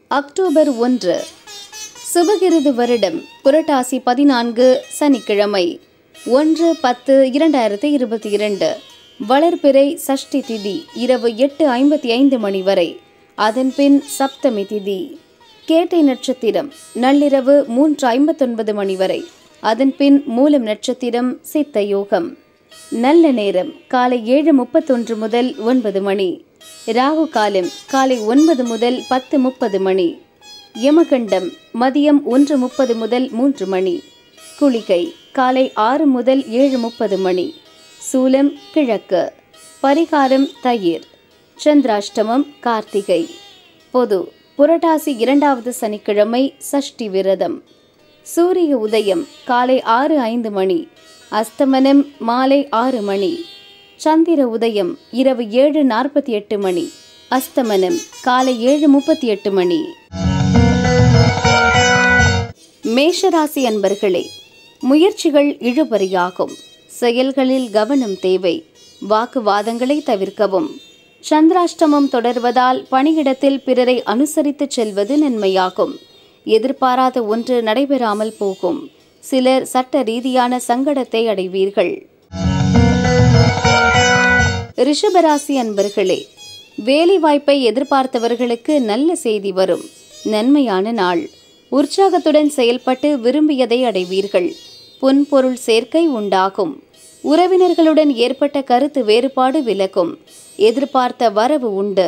October ஒன்று சுபகிருது வருடம் புரட்டாசி பதினான்கு சனிக்கிழமை ஒன்று பத்து இரண்டாயிரத்தி இருபத்தி இரண்டு வளர்பிறை சஷ்டி திதி இரவு எட்டு ஐம்பத்தி ஐந்து மணி வரை அதன்பின் சப்தமி திதி கேட்டை நட்சத்திரம் நள்ளிரவு மூன்று ஐம்பத்தொன்பது மணி வரை அதன்பின் மூலம் நட்சத்திரம் சித்த யோகம் நல்ல நேரம் காலை ஏழு முப்பத்தொன்று முதல் ஒன்பது மணி ராகு காலம் காலை ஒன்பது முதல் பத்து முப்பது மணி யமகண்டம் மதியம் ஒன்று முப்பது முதல் மூன்று மணி குளிகை காலை ஆறு முதல் ஏழு முப்பது மணி சூலம் கிழக்கு பரிகாரம் தயிர் சந்திராஷ்டமம் கார்த்திகை பொது புரட்டாசி இரண்டாவது சனிக்கிழமை சஷ்டி விரதம் சூரிய உதயம் காலை ஆறு ஐந்து மணி அஸ்தமனம் மாலை ஆறு மணி சந்திர உதயம் இரவு ஏழு நாற்பத்தி எட்டு மணி அஸ்தமனம் காலை ஏழு முப்பத்தி எட்டு மணி மேஷராசி அன்பர்களே முயற்சிகள் இழுபறியாகும் செயல்களில் கவனம் தேவை வாக்குவாதங்களை தவிர்க்கவும் சந்திராஷ்டமம் தொடர்வதால் பணியிடத்தில் பிறரை அனுசரித்து செல்வது நன்மையாகும் எதிர்பாராத ஒன்று நடைபெறாமல் போகும் சிலர் சட்ட ரீதியான சங்கடத்தை அடைவீர்கள் ரிஷபராசி அன்பர்களே வேலை வாய்ப்பை எதிர்பார்த்தவர்களுக்கு நல்ல செய்தி வரும் நன்மையான நாள் உற்சாகத்துடன் செயல்பட்டு விரும்பியதை அடைவீர்கள் பொன்பொருள் சேர்க்கை உண்டாகும் உறவினர்களுடன் ஏற்பட்ட கருத்து வேறுபாடு விலகும் எதிர்பார்த்த வரவு உண்டு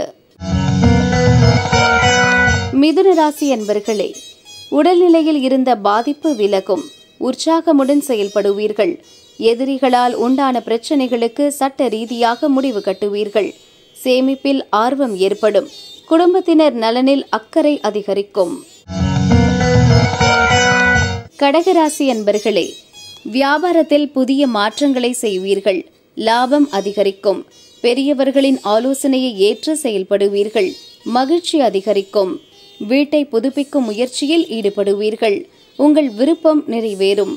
மிதுன ராசி என்பர்களே உடல்நிலையில் இருந்த பாதிப்பு விலகும் உற்சாகமுடன் செயல்படுவீர்கள் எதிரிகளால் உண்டான பிரச்சனைகளுக்கு சட்ட ரீதியாக முடிவு கட்டுவீர்கள் சேமிப்பில் ஆர்வம் ஏற்படும் குடும்பத்தினர் நலனில் அக்கறை அதிகரிக்கும் கடகராசி அன்பர்களே வியாபாரத்தில் புதிய மாற்றங்களை செய்வீர்கள் லாபம் அதிகரிக்கும் பெரியவர்களின் ஆலோசனையை ஏற்று செயல்படுவீர்கள் மகிழ்ச்சி அதிகரிக்கும் வீட்டை புதுப்பிக்கும் முயற்சியில் ஈடுபடுவீர்கள் உங்கள் விருப்பம் நிறைவேறும்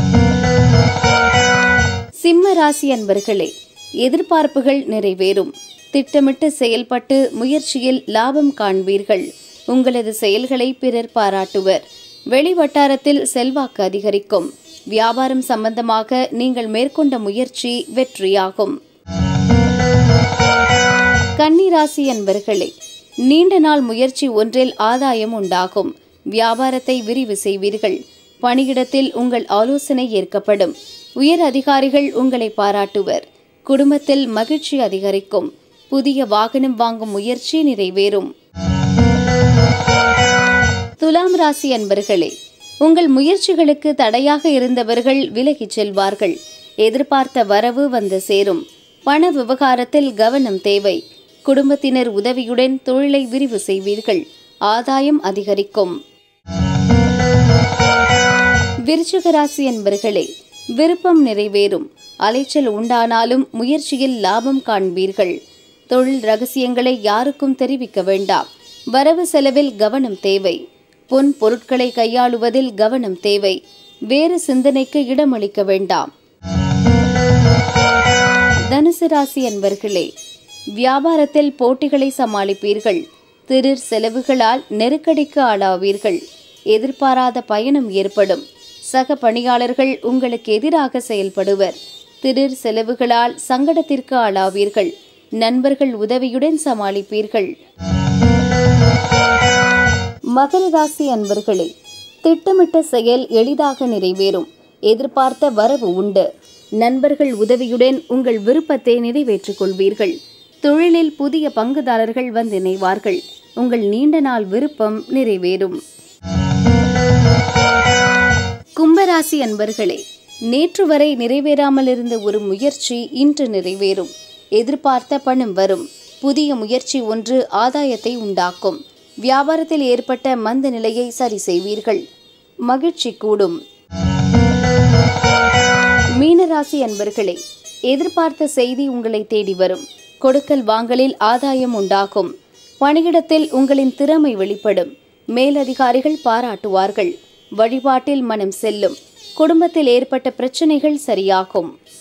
சிம்ம ராசி அன்பர்களே எதிர்பார்ப்புகள் நிறைவேறும் திட்டமிட்டு செயல்பட்டு முயற்சியில் லாபம் காண்பீர்கள் உங்களது செயல்களை பிறர் பாராட்டுவர் வெளி வட்டாரத்தில் செல்வாக்கு அதிகரிக்கும் வியாபாரம் சம்பந்தமாக நீங்கள் மேற்கொண்ட முயற்சி வெற்றியாகும் கன்னிராசி அன்பர்களே நீண்ட நாள் முயற்சி ஒன்றில் ஆதாயம் உண்டாகும் வியாபாரத்தை விரிவு செய்வீர்கள் பணியிடத்தில் உங்கள் ஆலோசனை ஏற்கப்படும் உயர் அதிகாரிகள் உங்களை பாராட்டுவர் குடும்பத்தில் மகிழ்ச்சி அதிகரிக்கும் புதிய வாகனம் வாங்கும் முயற்சி நிறைவேறும் துலாம் ராசி அன்பர்களே உங்கள் முயற்சிகளுக்கு தடையாக இருந்தவர்கள் விலகிச் செல்வார்கள் எதிர்பார்த்த வரவு வந்து சேரும் பண விவகாரத்தில் கவனம் தேவை குடும்பத்தினர் உதவியுடன் தொழிலை விரிவு செய்வீர்கள் ஆதாயம் அதிகரிக்கும் விருச்சிக ராசி என்பர்களே விருப்பம் நிறைவேறும் அலைச்சல் உண்டானாலும் முயற்சியில் லாபம் காண்பீர்கள் தொழில் ரகசியங்களை யாருக்கும் தெரிவிக்க வேண்டாம் வரவு செலவில் கவனம் தேவை பொன் பொருட்களை கையாளுவதில் கவனம் தேவை வேறு சிந்தனைக்கு இடமளிக்க வேண்டாம் தனுசு ராசி அன்பர்களே வியாபாரத்தில் போட்டிகளை சமாளிப்பீர்கள் திடீர் செலவுகளால் நெருக்கடிக்கு ஆளாவீர்கள் எதிர்பாராத பயணம் ஏற்படும் சக பணியாளர்கள் உங்களுக்கு எதிராக செயல்படுவர் திடீர் செலவுகளால் சங்கடத்திற்கு ஆளாவீர்கள் நண்பர்கள் உதவியுடன் சமாளிப்பீர்கள் மகர ராசி அன்பர்களே திட்டமிட்ட செயல் எளிதாக நிறைவேறும் எதிர்பார்த்த வரவு உண்டு நண்பர்கள் உதவியுடன் உங்கள் விருப்பத்தை நிறைவேற்றிக் கொள்வீர்கள் தொழிலில் புதிய பங்குதாரர்கள் வந்து இணைவார்கள் உங்கள் நீண்ட நாள் விருப்பம் நிறைவேறும் கும்பராசி அன்பர்களே நேற்று வரை நிறைவேறாமல் இருந்த ஒரு முயற்சி இன்று நிறைவேறும் எதிர்பார்த்த பணம் வரும் புதிய முயற்சி ஒன்று ஆதாயத்தை உண்டாக்கும் வியாபாரத்தில் ஏற்பட்ட மந்த நிலையை சரி செய்வீர்கள் மகிழ்ச்சி கூடும் மீனராசி அன்பர்களே எதிர்பார்த்த செய்தி உங்களை தேடி வரும் கொடுக்கல் வாங்கலில் ஆதாயம் உண்டாகும் பணியிடத்தில் உங்களின் திறமை வெளிப்படும் மேலதிகாரிகள் பாராட்டுவார்கள் வழிபாட்டில் மனம் செல்லும் குடும்பத்தில் ஏற்பட்ட பிரச்சனைகள் சரியாகும்